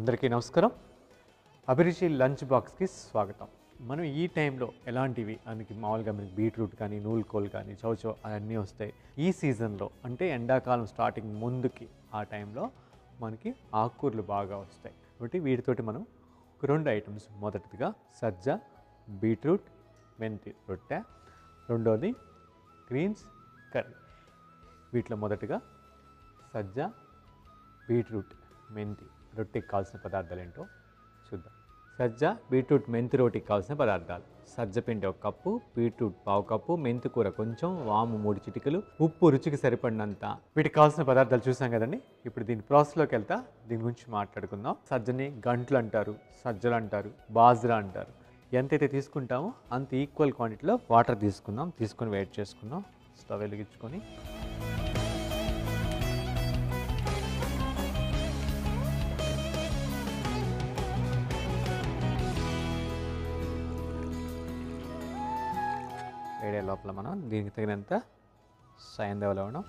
అందరికీ నమస్కారం అభిరుచి లంచ్ బాక్స్కి స్వాగతం మనం ఈ టైంలో ఎలాంటివి అందుకే మామూలుగా మనకి బీట్రూట్ కానీ నూలుకోలు కానీ చౌచౌ అవన్నీ వస్తాయి ఈ సీజన్లో అంటే ఎండాకాలం స్టార్టింగ్ ముందుకి ఆ టైంలో మనకి ఆకుకూరలు బాగా వస్తాయి కాబట్టి వీటితోటి మనం ఒక రెండు ఐటమ్స్ మొదటిదిగా సజ్జ బీట్రూట్ మెంతి రొట్టె రెండోది గ్రీన్స్ కర్రీ వీటిలో మొదటగా సజ్జ బీట్రూట్ మెంతి రొట్టెకి కావాల్సిన పదార్థాలు ఏంటో చూద్దాం సజ్జ బీట్రూట్ మెంతి రోటికి కావాల్సిన పదార్థాలు సజ్జ పిండి ఒక కప్పు బీట్రూట్ పావు కప్పు మెంతి కూర కొంచెం వాము మూడు చిటికలు ఉప్పు రుచికి సరిపడినంత వీటికి కావాల్సిన పదార్థాలు చూసాం కదండి ఇప్పుడు దీని ప్రాసెస్లోకి వెళ్తా దీని గురించి మాట్లాడుకుందాం సజ్జని గంటలు అంటారు సజ్జలు అంటారు బాజ్రా అంటారు ఎంతైతే తీసుకుంటామో అంత ఈక్వల్ క్వాంటిటీలో వాటర్ తీసుకుందాం తీసుకొని వెయిట్ చేసుకుందాం స్టవ్ వెలిగించుకొని వేడే లోపల మనం దీనికి తగినంత సాయంత్రం లవణం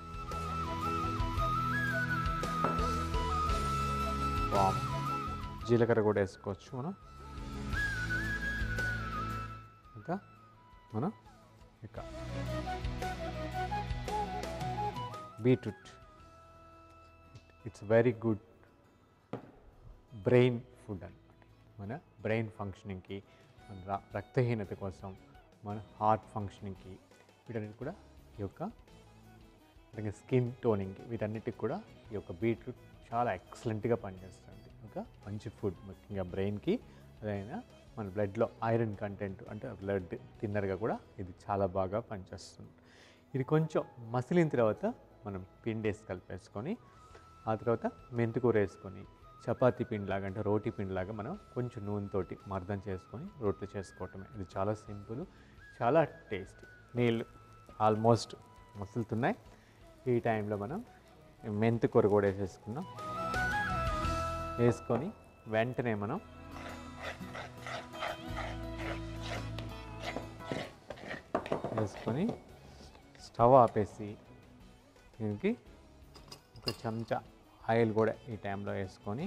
వామ్ జీలకర్ర కూడా వేసుకోవచ్చు మనం ఇంకా మనం ఇక beetroot it's very good brain food అనమాట మన బ్రెయిన్ ఫంక్షనింగ్కి మన ర- రక్తహీనత కోసం మన హార్ట్ ఫంక్షనింగ్కి వీటన్నిటి కూడా ఈ యొక్క అలాగే స్కిన్ టోనింగ్కి వీటన్నిటికి కూడా ఈ యొక్క బీట్రూట్ చాలా ఎక్సలెంట్గా పనిచేస్తుంది ఒక మంచి ఫుడ్ ముఖ్యంగా బ్రెయిన్కి అదైనా మన బ్లడ్లో ఐరన్ కంటెంట్ అంటే బ్లడ్ తిన్నర్గా కూడా ఇది చాలా బాగా పనిచేస్తుంది ఇది కొంచెం మసిలిన తర్వాత మనం పిండి వేసి కలిపేసుకొని ఆ తర్వాత మెంతికూర వేసుకొని చపాతీ పిండిలాగా అంటే రోటీ పిండిలాగా మనం కొంచెం నూనెతోటి మర్దం చేసుకొని రొట్టెలు చేసుకోవటమే ఇది చాలా సింపుల్ చాలా టేస్టీ నీళ్ళు ఆల్మోస్ట్ మసులుతున్నాయి ఈ టైంలో మనం మెంతికూర కూడా వేసేసుకుందాం వేసుకొని వెంటనే మనం వేసుకొని స్టవ్ ఆపేసి దీనికి ఒక చెంచా ఆయిల్ కూడా ఈ టైంలో వేసుకొని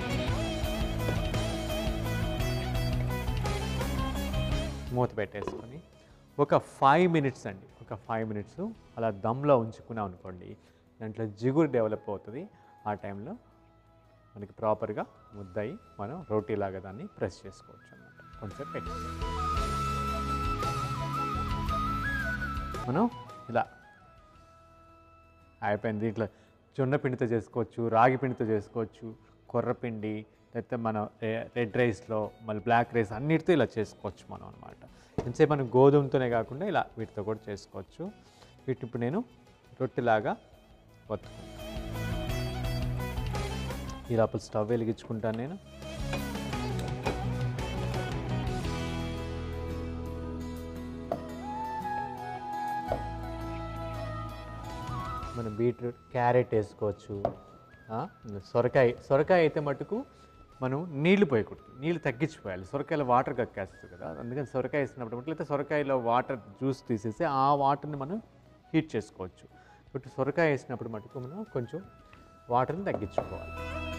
మూత పెట్టేసుకొని ఒక ఫైవ్ మినిట్స్ అండి ఒక ఫైవ్ మినిట్స్ అలా దమ్లో ఉంచుకున్నాం అనుకోండి దాంట్లో జిగురు డెవలప్ అవుతుంది ఆ టైంలో మనకి ప్రాపర్గా ముద్దయి మనం రోటీలాగా దాన్ని ప్రెస్ చేసుకోవచ్చు అన్నమాట కొంచెం పెట్టి మనం ఇలా అయిపోయింది దీంట్లో జొన్న పిండితో చేసుకోవచ్చు రాగి పిండితో చేసుకోవచ్చు కొర్రపిండి లేకపోతే మనం రె- రెడ్ రైస్లో మళ్ళీ బ్లాక్ రైస్ అన్నిటితో ఇలా చేసుకోవచ్చు మనం అనమాట ఎంతసేపు మనం గోధుమతోనే కాకుండా ఇలా వీటితో కూడా చేసుకోవచ్చు వీటిని ఇప్పుడు నేను రొట్టెలాగా వత్తుకుంటాను ఈ లోపల స్టవ్ వెలిగించుకుంటాను నేను మనం బీట్రూట్ క్యారెట్ వేసుకోవచ్చు ఆ, సొరకాయ సొరకాయ అయితే మటుకు మనం నీళ్లు పోయకూడదు నీళ్ళు తగ్గించిపోయాలి సొరకాయలో వాటర్ కక్కేస్తుంది కదా అందుకని సొరకాయ వేసినప్పుడు మటుకు లేకపోతే సొరకాయలో వాటర్ జ్యూస్ తీసేసి ఆ వాటర్ని మనం హీట్ చేసుకోవచ్చు కాబట్టి సొరకాయ వేసినప్పుడు మటుకు మనం కొంచెం వాటర్ని తగ్గించుకోవాలి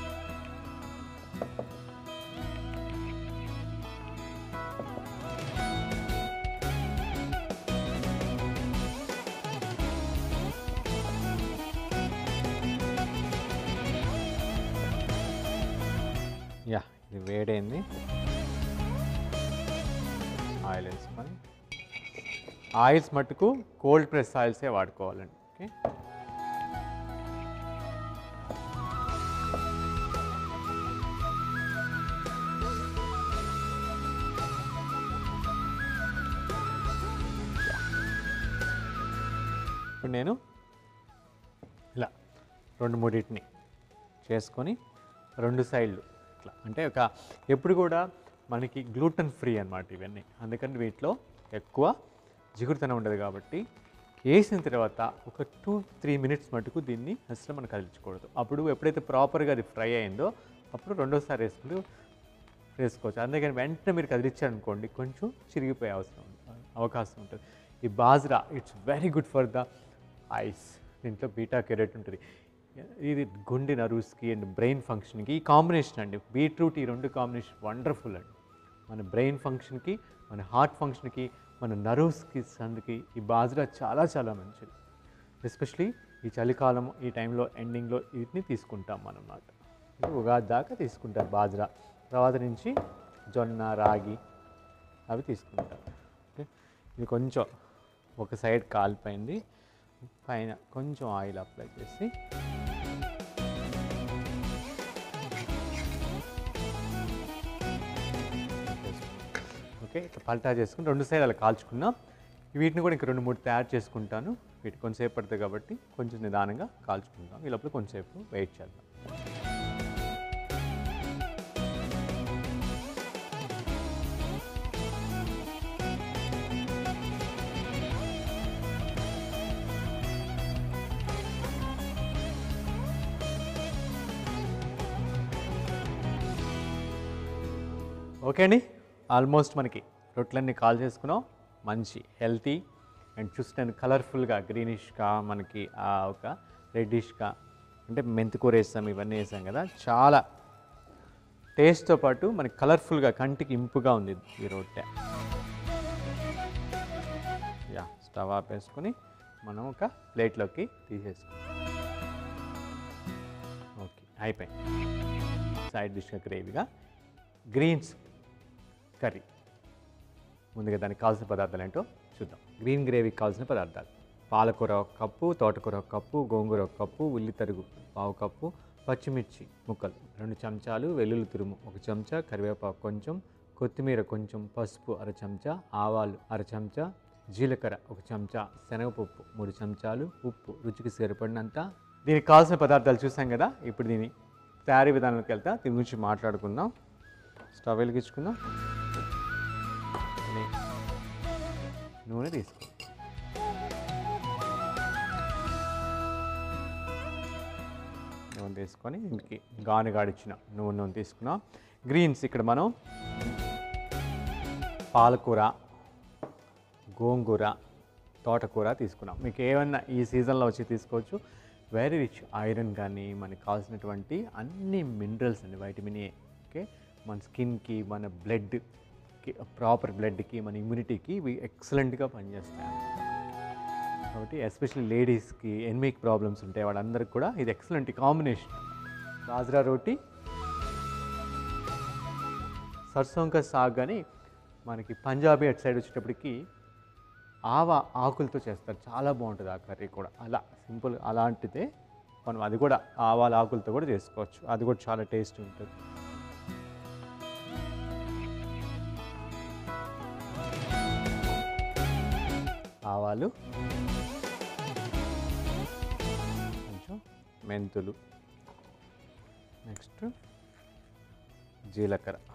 యా ఇది వేడైంది ఆయిల్ వేసుకొని ఆయిల్స్ మట్టుకు కోల్డ్ ప్రెస్ ఆయిల్సే వాడుకోవాలండి ఓకే ఇప్పుడు నేను ఇలా రెండు మూడింటిని చేసుకొని రెండు సైడ్లు ఇట్లా అంటే ఒక ఎప్పుడు కూడా మనకి గ్లూటన్ ఫ్రీ అన్నమాట ఇవన్నీ అందుకని వీటిలో ఎక్కువ జిగురుతనం ఉండదు కాబట్టి వేసిన తర్వాత ఒక టూ త్రీ మినిట్స్ మటుకు దీన్ని అసలు మనం కదిలించకూడదు అప్పుడు ఎప్పుడైతే ప్రాపర్గా అది ఫ్రై అయిందో అప్పుడు రెండోసారి వేసుకుంటూ వేసుకోవచ్చు అందుకని వెంటనే మీరు కదిలించారనుకోండి కొంచెం చిరిగిపోయే అవసరం ఉంటుంది అవకాశం ఉంటుంది ఈ bajra it's very good for the eyes దీంట్లో బీటా కెరెట్ ఉంటుంది ఇది గుండె నర్వ్స్కి అండ్ బ్రెయిన్ ఫంక్షన్కి ఈ కాంబినేషన్ అండి బీట్రూట్ ఈ రెండు కాంబినేషన్ వండర్ఫుల్ అండి మన బ్రెయిన్ ఫంక్షన్కి మన హార్ట్ ఫంక్షన్కి మన నర్వ్స్కి సందుకి ఈ బాజ్రా చాలా చాలా మంచిది ఎస్పెషలీ ఈ చలికాలం ఈ టైంలో ఎండింగ్లో వీటిని తీసుకుంటాం మనం అన్నమాట ఇది ఉగాది దాకా తీసుకుంటారు బాజ్రా తర్వాత నుంచి జొన్న రాగి అవి తీసుకుంటారు ఓకే ఇది కొంచెం ఒక సైడ్ కాలిపోయింది పైన కొంచెం ఆయిల్ అప్లై చేసి ఓకే ఇట్లా పల్టా చేసుకుని రెండు సైడ్ అలా కాల్చుకున్నాం వీటిని కూడా ఇంక రెండు మూడు తయారు చేసుకుంటాను వీటి కొంచెంసేపు పడుతుంది కాబట్టి కొంచెం నిదానంగా కాల్చుకుంటాం ఈ లోపల కొంచెంసేపు వెయిట్ చేద్దాం ఓకే అండి ఆల్మోస్ట్ మనకి రొట్టెలన్నీ కాల్ చేసుకున్నాం మంచి హెల్తీ అండ్ చూస్తాను కలర్ఫుల్గా గ్రీనిష్గా మనకి ఆ ఒక రెడ్డిష్గా అంటే మెంతికూర వేసాం ఇవన్నీ వేసాం కదా చాలా టేస్ట్తో పాటు మనకి కలర్ఫుల్గా కంటికి ఇంపుగా ఉంది ఈ రొట్టె యా స్టవ్ ఆపేసుకొని మనం ఒక ప్లేట్లోకి తీసేసుకుంటాం ఓకే అయిపోయింది సైడ్ డిష్గా గ్రేవీగా గ్రీన్స్ కర్రీ ముందుగా దానికి కావాల్సిన పదార్థాలు ఏంటో చూద్దాం గ్రీన్ గ్రేవీకి కావాల్సిన పదార్థాలు పాలకూర ఒక కప్పు తోటకూర ఒక కప్పు గోంగూర ఒక కప్పు ఉల్లి తరుగు పావు కప్పు పచ్చిమిర్చి ముక్కలు రెండు చెంచాలు వెల్లుల్లి తురుము ఒక చెంచా కరివేపాకు కొంచెం కొత్తిమీర కొంచెం పసుపు అర చెంచా ఆవాలు అర చెంచా జీలకర్ర ఒక చెంచా శనగపప్పు మూడు చెంచాలు ఉప్పు రుచికి సరిపడినంత దీనికి కావాల్సిన పదార్థాలు చూసాం కదా ఇప్పుడు దీని తయారీ విధానంలోకి వెళ్తా దీని గురించి మాట్లాడుకుందాం స్టవ్ వెలిగించుకుందాం నే- నూనె తీసుకో నూనె తీసుకొని ఇంటికి గాను గాడిచ్చిన నూనె నూనె తీసుకున్నాం గ్రీన్స్ ఇక్కడ మనం పాలకూర గోంగూర తోటకూర తీసుకున్నాం మీకు ఏమన్నా ఈ సీజన్లో వచ్చి తీసుకోవచ్చు వెరీ రిచ్ ఐరన్ కానీ మనకి కావాల్సినటువంటి అన్ని మినరల్స్ అండి వైటమిన్ ఏ ఓకే మన స్కిన్కి మన బ్లడ్కి ప్రాపర్ బ్లడ్కి మన ఇమ్యూనిటీకి ఇవి ఎక్సలెంట్గా పనిచేస్తాయి అన్నమాట. కాబట్టి ఎస్పెషల్లీ లేడీస్కి ఎన్మిక్ ప్రాబ్లమ్స్ ఉంటాయి వాళ్ళందరికీ కూడా ఇది ఎక్సలెంట్ కాంబినేషన్ బాజ్రా రోటీ సర్సోంక సాగ్ అని మనకి పంజాబీ అటు సైడ్ వచ్చేటప్పటికి ఆవ ఆకులతో చేస్తారు చాలా బాగుంటుంది ఆ కర్రీ కూడా అలా సింపుల్ అలాంటిదే మనం అది కూడా ఆవాల ఆకులతో కూడా చేసుకోవచ్చు అది కూడా చాలా టేస్ట్ ఉంటుంది ఆవాలు కొంచెం మెంతులు నెక్స్ట్ జీలకర్ర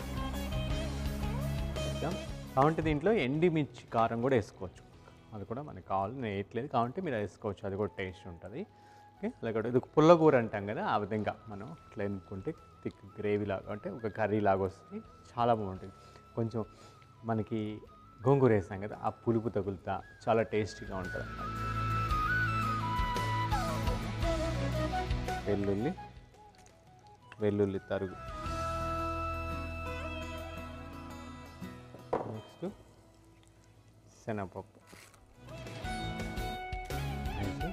వేద్దాం కాబట్టి దీంట్లో ఎండిమిర్చి కారం కూడా వేసుకోవచ్చు అది కూడా మనకి కావాలి నేను వేయట్లేదు కాబట్టి మీరు వేసుకోవచ్చు అది కూడా టేస్ట్ ఉంటుంది ఓకే అలాగే ఇది పుల్లగూర అంటాం కదా ఆ విధంగా మనం ఇట్లా ఎన్నుకుంటే థిక్ గ్రేవీ లాగా అంటే ఒక కర్రీ లాగా వస్తుంది చాలా బాగుంటుంది కొంచెం మనకి గోంగూర వేసాం కదా ఆ పులుపు తగులుతా చాలా టేస్టీగా ఉంటుంది అన్నమాట వెల్లుల్లి వెల్లుల్లి తరుగు నెక్స్ట్ శనగపప్పు వేసి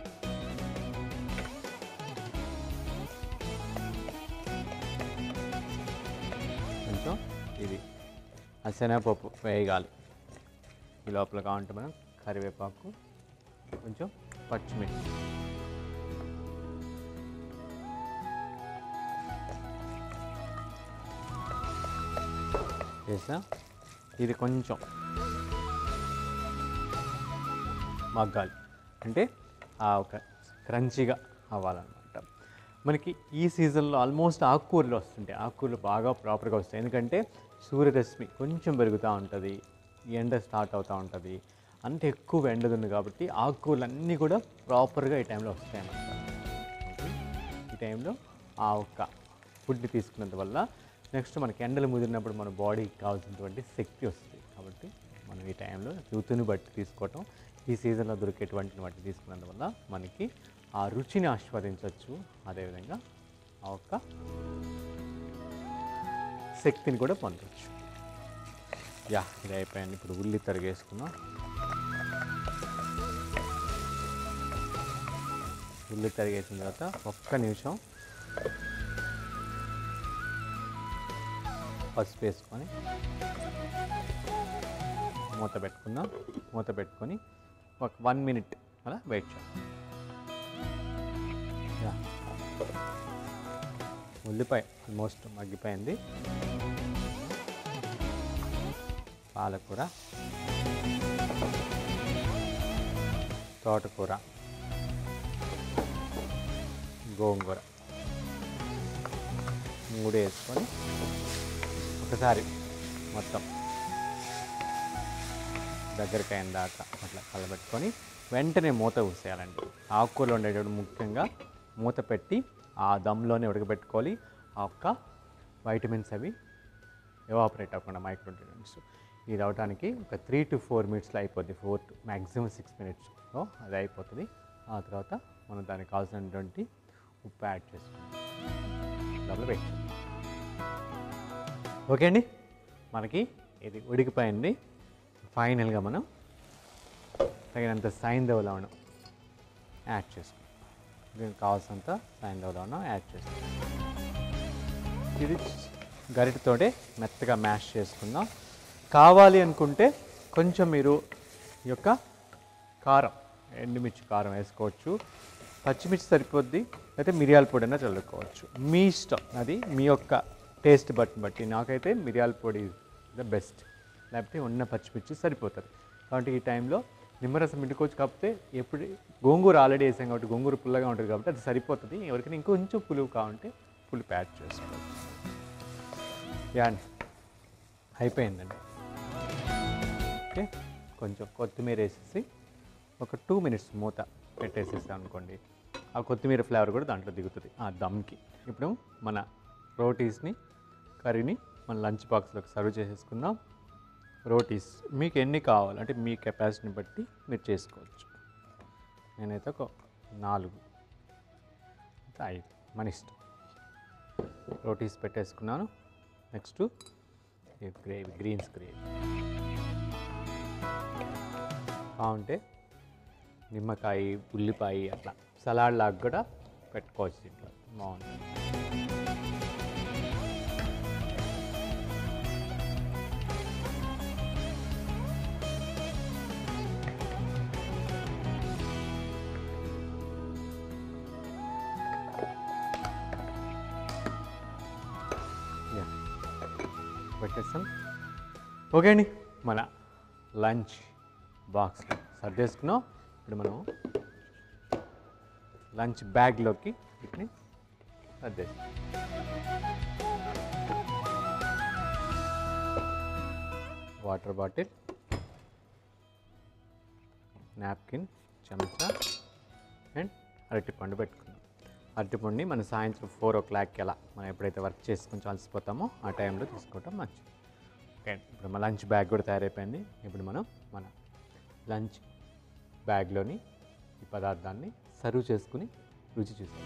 కొంచెం ఇది ఆ శనగపప్పు వేయగాలి ఈ లోపల కావాలంటే మనం కరివేపాకు కొంచెం పచ్చిమిర్చి వేసా ఇది కొంచెం మగ్గాలి అంటే ఆ ఒక క్రంచీగా అవ్వాలన్నమాట మనకి ఈ సీజన్లో ఆల్మోస్ట్ ఆకుకూరలు వస్తుంటాయి ఆకుకూరలు బాగా ప్రాపర్గా వస్తాయి ఎందుకంటే సూర్యరశ్మి కొంచెం పెరుగుతూ ఉంటుంది ఎండ స్టార్ట్ అవుతూ ఉంటుంది అంత ఎక్కువ ఎండదుంది కాబట్టి ఆకుకూరలు అన్నీ కూడా ప్రాపర్గా ఈ టైంలో వస్తాయి అన్నమాట ఓకే? ఈ టైంలో ఆ ఒక్క ఫుడ్ని తీసుకున్నంత వల్ల నెక్స్ట్ మనకి ఎండలు ముదిరినప్పుడు మన బాడీకి కావాల్సినటువంటి శక్తి వస్తుంది కాబట్టి మనం ఈ టైంలో ఋతుని బట్టి తీసుకోవటం ఈ సీజన్లో దొరికేటువంటి వాటిని తీసుకున్నందువల్ల మనకి ఆ రుచిని ఆస్వాదించవచ్చు అదేవిధంగా ఆ ఒక్క శక్తిని కూడా పొందవచ్చు యా ఇది అయిపోయింది ఇప్పుడు ఉల్లి తరిగేసుకుందాం ఉల్లి తరిగేసిన తర్వాత ఒక్క నిమిషం పసుపు వేసుకొని మూత పెట్టుకుందాం మూత పెట్టుకొని ఒక వన్ మినిట్ అలా వెయిట్ చేయాలి యా. ఉల్లిపాయ ఆల్మోస్ట్ మగ్గిపోయింది పాలకూర తోటకూర గోంగూర మూడు వేసుకొని ఒకసారి మొత్తం దగ్గరికి అయిన దాకా అట్లా కలబెట్టుకొని వెంటనే మూత ఊసేయాలండి ఆకుకూరలు ఉండేటప్పుడు ముఖ్యంగా మూత పెట్టి ఆ దమ్లోనే ఉడకబెట్టుకోవాలి ఆ ఒక్క వైటమిన్స్ అవి ఎవాపరేట్ అవ్వకుండా మైక్రోన్యూట్రియన్స్ ఇది అవడానికి ఒక త్రీ టు ఫోర్ మినిట్స్లో అయిపోద్ది ఫోర్ టు మ్యాక్సిమం సిక్స్ మినిట్స్లో అది అయిపోతుంది ఆ తర్వాత మనం దానికి కావాల్సినటువంటి ఉప్పు యాడ్ చేసుకుంటాం లోపల పెట్టి ఓకే అండి మనకి ఇది ఉడికిపోయింది ఫైనల్గా మనం తగినంత సైంధవ లవణం యాడ్ చేసుకుంటాం దీనికి కావాల్సినంత సైంధవ లవణం యాడ్ చేసుకుంటాం ఇది గరిటతోటే మెత్తగా మ్యాష్ చేసుకుందాం కావాలి అనుకుంటే కొంచెం మీరు ఈ యొక్క కారం ఎండుమిర్చి కారం వేసుకోవచ్చు పచ్చిమిర్చి సరిపోద్ది అయితే మిరియాల పొడి అయినా చల్లుకోవచ్చు మీ ఇష్టం అది మీ యొక్క టేస్ట్ బట్టి బట్టి నాకైతే మిరియాల పొడి ద బెస్ట్ లేకపోతే ఉన్న పచ్చిమిర్చి సరిపోతుంది కాబట్టి ఈ టైంలో నిమ్మరసం పిండుకోవచ్చు కాకపోతే ఎప్పుడు గోంగూర ఆల్రెడీ వేసాం కాబట్టి గోంగూర పుల్లగా ఉంటుంది కాబట్టి అది సరిపోతుంది ఎవరికైనా ఇంకొంచెం పులుపు కావాలంటే పులుపు యాడ్ చేసుకోవాలి యా అండి అయిపోయిందండి ఓకే కొంచెం కొత్తిమీర వేసేసి ఒక టూ మినిట్స్ మూత పెట్టేసేసాం అనుకోండి ఆ కొత్తిమీర ఫ్లేవర్ కూడా దాంట్లో దిగుతుంది ఆ దమ్కి ఇప్పుడు మన రోటీస్ని కర్రీని మన లంచ్ బాక్స్లోకి సర్వ్ చేసేసుకుందాం రోటీస్ మీకు ఎన్ని కావాలి అంటే మీ కెపాసిటీని బట్టి మీరు చేసుకోవచ్చు నేనైతే ఒక నాలుగు ఇంకా ఐదు మన ఇష్టం రోటీస్ పెట్టేసుకున్నాను నెక్స్ట్ గ్రేవీ గ్రీన్స్ గ్రేవీ బాగుంటే నిమ్మకాయ ఉల్లిపాయ అట్లా సలాడ్ లాగా కూడా పెట్టుకోవచ్చు దీంట్లో బాగుంటుంది యా పెట్టేస్తాం ఓకే అండి మన లంచ్ బాక్స్ సర్దేసుకున్నాం ఇప్పుడు మనం లంచ్ బ్యాగ్లోకి వీటిని సర్దేస్తాం వాటర్ బాటిల్ నాప్కిన్ చెంచా అండ్ అరటిపండు పెట్టుకున్నాం అరటిపండుని మన సాయంత్రం ఫోర్ ఓ క్లాక్కి ఎలా మనం ఎప్పుడైతే వర్క్ చేసి కొంచెం అలసిపోతామో ఆ టైంలో తీసుకోవటం మంచిది ఓకే ఇప్పుడు మన లంచ్ బ్యాగ్ కూడా తయారైపోయింది ఇప్పుడు మనం మన లంచ్ బ్యాగ్లోని ఈ పదార్థాన్ని సర్వ్ చేసుకుని రుచి చూసాం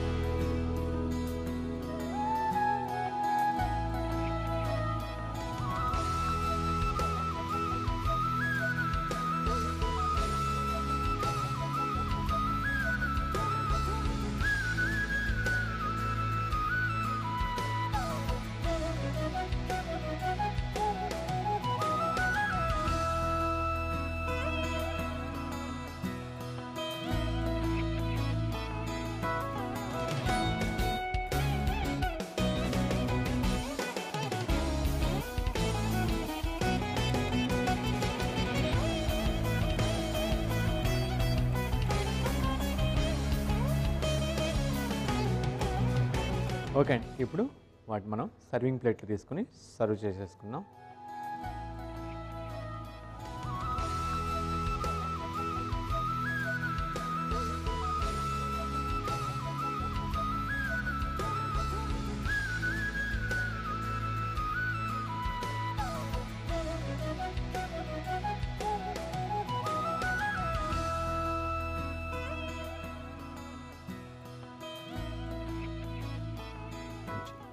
ఓకే అండి ఇప్పుడు వాటి మనం సర్వింగ్ ప్లేట్లు తీసుకుని సర్వ్ చేసేసుకుందాం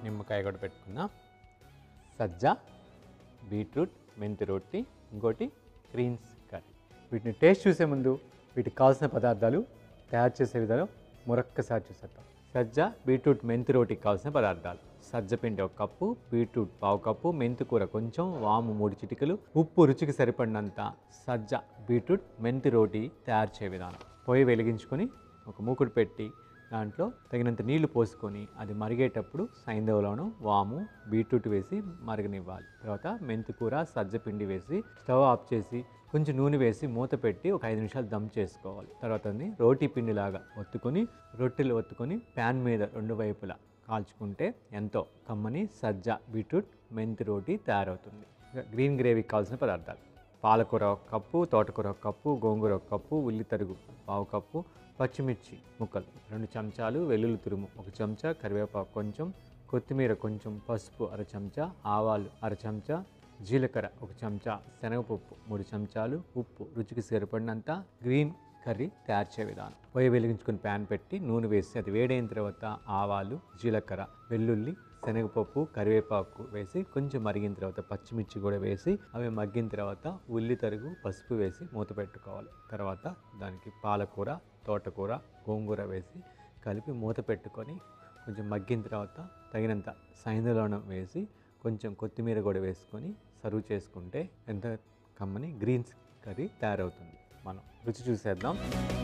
నిమ్మకాయ కూడా పెట్టుకుందాం సజ్జ బీట్రూట్ మెంతి రొట్టి ఇంకోటి గ్రీన్స్ కర్రీ వీటిని టేస్ట్ చూసే ముందు వీటికి కావాల్సిన పదార్థాలు తయారు చేసే విధానం మరొక్కసారి చూసేద్దాం సజ్జ బీట్రూట్ మెంతి రోటికి కావాల్సిన పదార్థాలు సజ్జ పిండి ఒక కప్పు బీట్రూట్ పావు కప్పు మెంతి కూర కొంచెం వాము మూడు చిటికలు ఉప్పు రుచికి సరిపడినంత సజ్జ బీట్రూట్ మెంతి రోటి తయారు చేయ విధానం పొయ్యి వెలిగించుకొని ఒక మూకుడు పెట్టి దాంట్లో తగినంత నీళ్లు పోసుకొని అది మరిగేటప్పుడు సైంధవలోను వాము బీట్రూట్ వేసి మరగనివ్వాలి తర్వాత మెంతికూర సజ్జ పిండి వేసి స్టవ్ ఆఫ్ చేసి కొంచెం నూనె వేసి మూత పెట్టి ఒక ఐదు నిమిషాలు దమ్ చేసుకోవాలి తర్వాత దాన్ని రోటీ పిండిలాగా ఒత్తుకొని రొట్టెలు ఒత్తుకొని ప్యాన్ మీద రెండు వైపులా కాల్చుకుంటే ఎంతో కమ్మని సజ్జ బీట్రూట్ మెంతి రోటీ తయారవుతుంది ఇక గ్రీన్ గ్రేవీకి కావాల్సిన పదార్థాలు పాలకూర ఒక కప్పు తోటకూర ఒక కప్పు గోంగూర ఒక కప్పు ఉల్లి తరుగు పావు కప్పు పచ్చిమిర్చి ముక్కలు రెండు చెంచాలు వెల్లుల్లి తురుము ఒక చెంచా కరివేపాకు కొంచెం కొత్తిమీర కొంచెం పసుపు అర చెంచా ఆవాలు అర చెంచా జీలకర్ర ఒక చెంచా శనగపప్పు మూడు చెంచాలు ఉప్పు రుచికి సరిపడినంత గ్రీన్ కర్రీ తయారు చేయ విధానం పొయ్యి వెలిగించుకొని ప్యాన్ పెట్టి నూనె వేసి అది వేడైన తర్వాత ఆవాలు జీలకర్ర వెల్లుల్లి శనగపప్పు కరివేపాకు వేసి కొంచెం మరిగిన తర్వాత పచ్చిమిర్చి కూడా వేసి అవి మగ్గిన తర్వాత ఉల్లి తరుగు పసుపు వేసి మూత పెట్టుకోవాలి తర్వాత దానికి పాలకూర తోటకూర గోంగూర వేసి కలిపి మూత పెట్టుకొని కొంచెం మగ్గిన తర్వాత తగినంత సైంధలోనం వేసి కొంచెం కొత్తిమీర కూడా వేసుకొని సర్వ్ చేసుకుంటే ఎంత కమ్మని గ్రీన్స్ కర్రీ తయారవుతుంది మనం రుచి చూసేద్దాం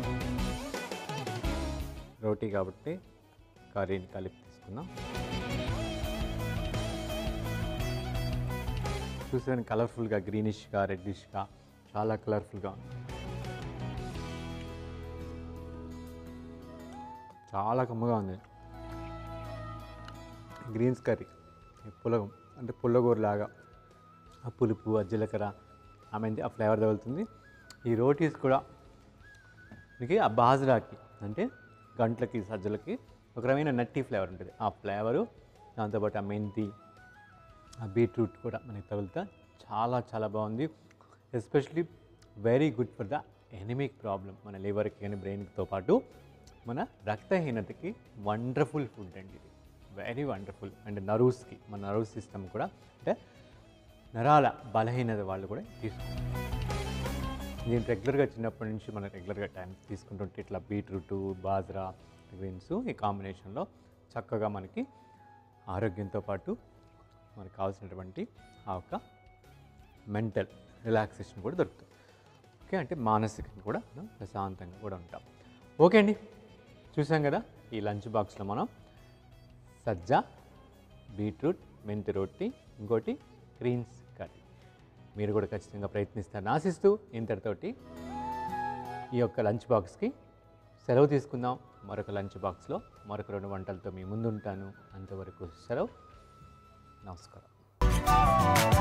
రోటీ కాబట్టి కర్రీని కలిపి తీసుకుందాం చూసాను కలర్ఫుల్గా గ్రీనిష్గా రెడ్డిష్గా చాలా కలర్ఫుల్గా ఉంది చాలా కమ్మగా ఉంది గ్రీన్స్ కర్రీ ఈ పులగం అంటే పుల్లగూరలాగా ఆ పులుపు ఆ జీలకర్ర ఆ మెంతి ఆ ఫ్లేవర్ తగులుతుంది ఈ రోటీస్ కూడా మీకు ఆ బాజ్రాకి అంటే గంటలకి సజ్జలకి ఒక రకమైన నట్టి ఫ్లేవర్ ఉంటుంది ఆ ఫ్లేవరు దాంతోపాటు ఆ మెంతి ఆ బీట్రూట్ కూడా మనకి తగులుతా చాలా చాలా బాగుంది especially very good for the anemic problem మన లివర్కి కానీ బ్రెయిన్తో పాటు మన రక్తహీనతకి వండర్ఫుల్ ఫుడ్ అండి ఇది వెరీ వండర్ఫుల్ అండ్ నర్వ్స్కి మన నర్వ్ సిస్టమ్ కూడా అంటే నరాల బలహీనత వాళ్ళు కూడా తీసుకుంటారు నేను రెగ్యులర్గా చిన్నప్పటి నుంచి మనం రెగ్యులర్గా టైం తీసుకుంటుంటే ఇట్లా బీట్రూట్ బాజ్రా గ్రీన్స్ ఈ కాంబినేషన్లో చక్కగా మనకి ఆరోగ్యంతో పాటు మనకు కావాల్సినటువంటి ఆ యొక్క మెంటల్ రిలాక్సేషన్ కూడా దొరుకుతుంది ఓకే అంటే మానసికంగా కూడా మనం ప్రశాంతంగా కూడా ఉంటాం ఓకే అండి చూసాం కదా ఈ లంచ్ బాక్స్లో మనం సజ్జ బీట్రూట్ మెంతి రొట్టి ఇంకోటి గ్రీన్స్ కర్రీ మీరు కూడా ఖచ్చితంగా ప్రయత్నిస్తారని ఆశిస్తూ ఇంతటితోటి ఈ యొక్క లంచ్ బాక్స్కి సెలవు తీసుకుందాం మరొక లంచ్ బాక్స్లో మరొక రెండు వంటలతో మీ ముందుంటాను అంతవరకు సెలవు నమస్కారం